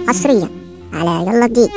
حصريا على يلا جديد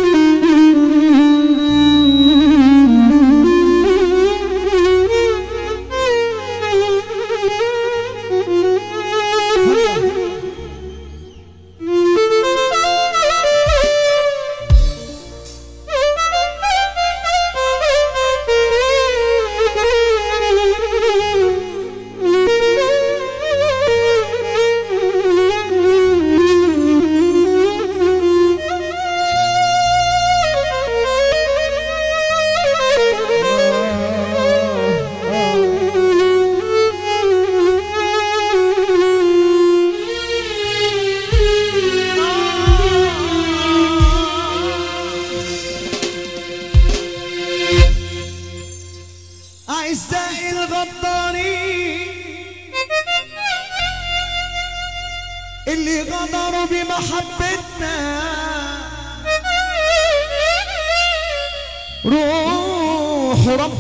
أعزائي الغدارين اللي غدروا بمحبتنا روح رب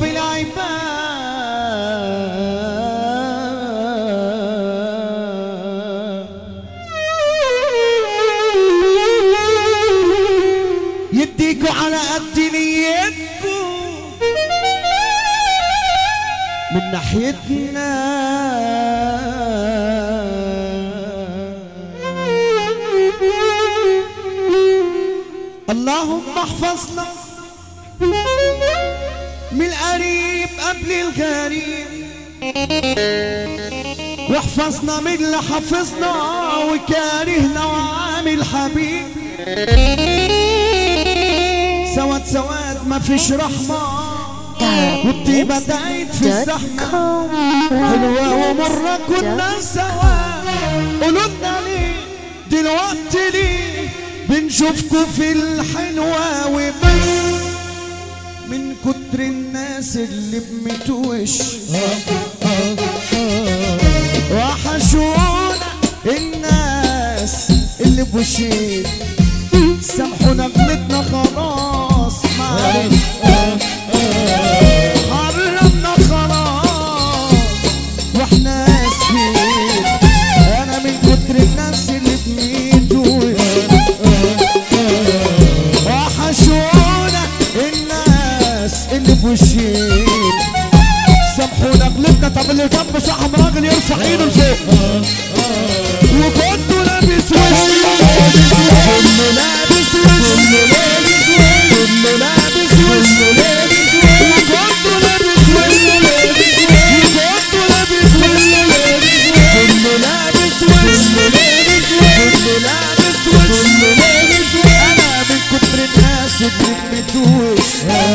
العباد يديكوا على قد نيتكم من ناحيتنا اللهم احفظنا من القريب قبل الغريب واحفظنا من اللي حفظنا وكارهنا وعامل حبيب سواد سواد ما فيش رحمه والطيبة دايت في الزحمة حلوة ومرة كنا سوا قولولنا ليه دلوقتي ليه بنشوفكوا في الحلوة وبس من كتر الناس اللي بمتوش وحشونا الناس اللي بوشين سامحونا غلطنا خلاص معلش حرمنا خلاص واحنا اسفين انا من كتر الناس اللي بميتوا وحشونا الناس اللي بوشين سامحونا غلطنا طب اللي جنب صاحب راجل يرفع ايده لفوق وكنتوا لابس وش كله لابس وش كله لابس وش وكنتوا لابس وش وكنتوا لابس وش كله لابس وش كله لابس وش انا من كتر الناس اللي بتوش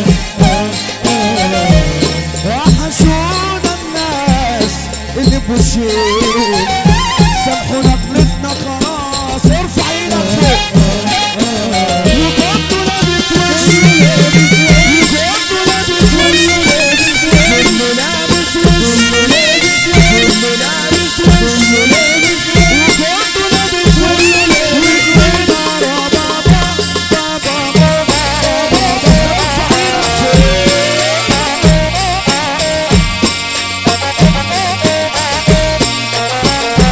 وحشونا الناس اللي بوشين سامحونا غلطنا خلاص ارفع ايدك فوق وكنتوا لابس وش وكنتوا لابس وش كله لابس وش كله لابس وش وكنتوا لابس وش وكنا بابا بابا بابا ارفع ايدك فوق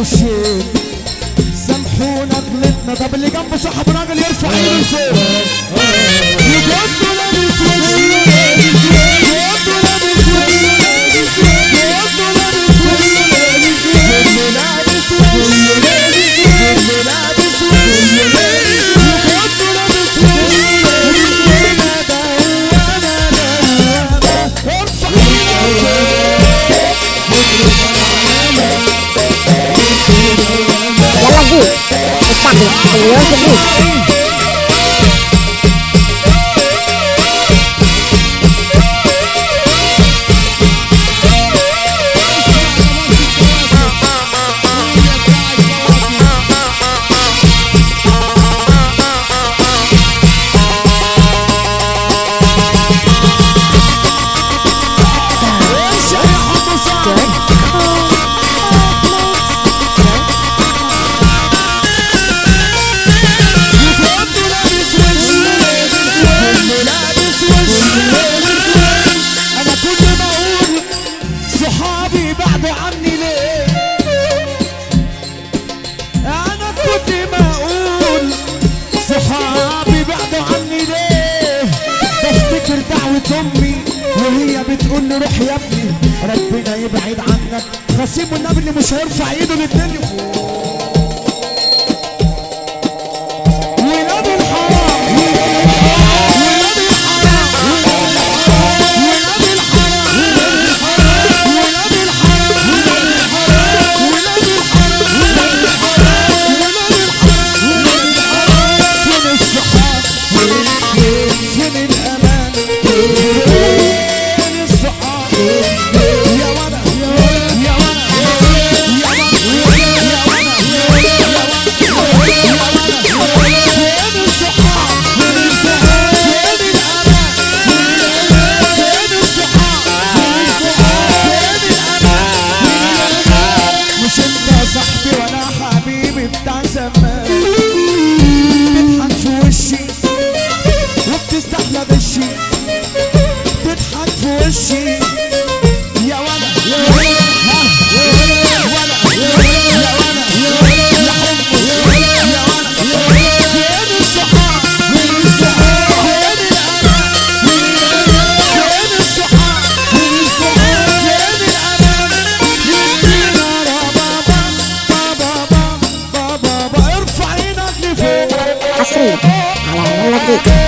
بوشين سامحونا غلطنا طب اللي جنبه صاحب راجل يرفع ايده فوق يجدوا لابس وشين يجدوا لابس وشين يجدوا لابس وشين اللي لابس وشين اللي لابس وشين يجدوا لابس وشين انا ده انا ده ارفع ايدك يلا جديد الشعبي مليون في المية ايش يا حب صار يكون لابس وش اللي لابس وش انا كل ما اقول صحابي بعدوا عني ليه انا كل ما اقول صحابي بعدوا عني ليه بفتكر دعوة امي وهي بتقول لي روح يا ابني ربنا يبعد عنك خصيم النبي اللي مش هيرفع ايده للدنيا فوق ولاد الحرام ولاد الحرام ولاد الحرام ولاد الحرام ولاد الحرام فين الصحاب فين الامان فين الصحاب يا ولد يا ولد يا ولد يا ولد فين الصحاب فين الصحاب فين الامان فين الصحاب فين الصحاب فين الامان مش انت صاحبي ولا حبيبي بتاع زمان بتضحك في وشي وبتستحلى بشي بتضحك في وشي يا ولا يا ولا ها يا ولا يا ولا يا ولا يا حمص يا ولا فين الصحاب فين الصحاب فين الامان فين الصحاب فين الصحاب فين الامان فين بابا بابا بابا بابا ارفع ايدك لفوق حصريا على يلا جديد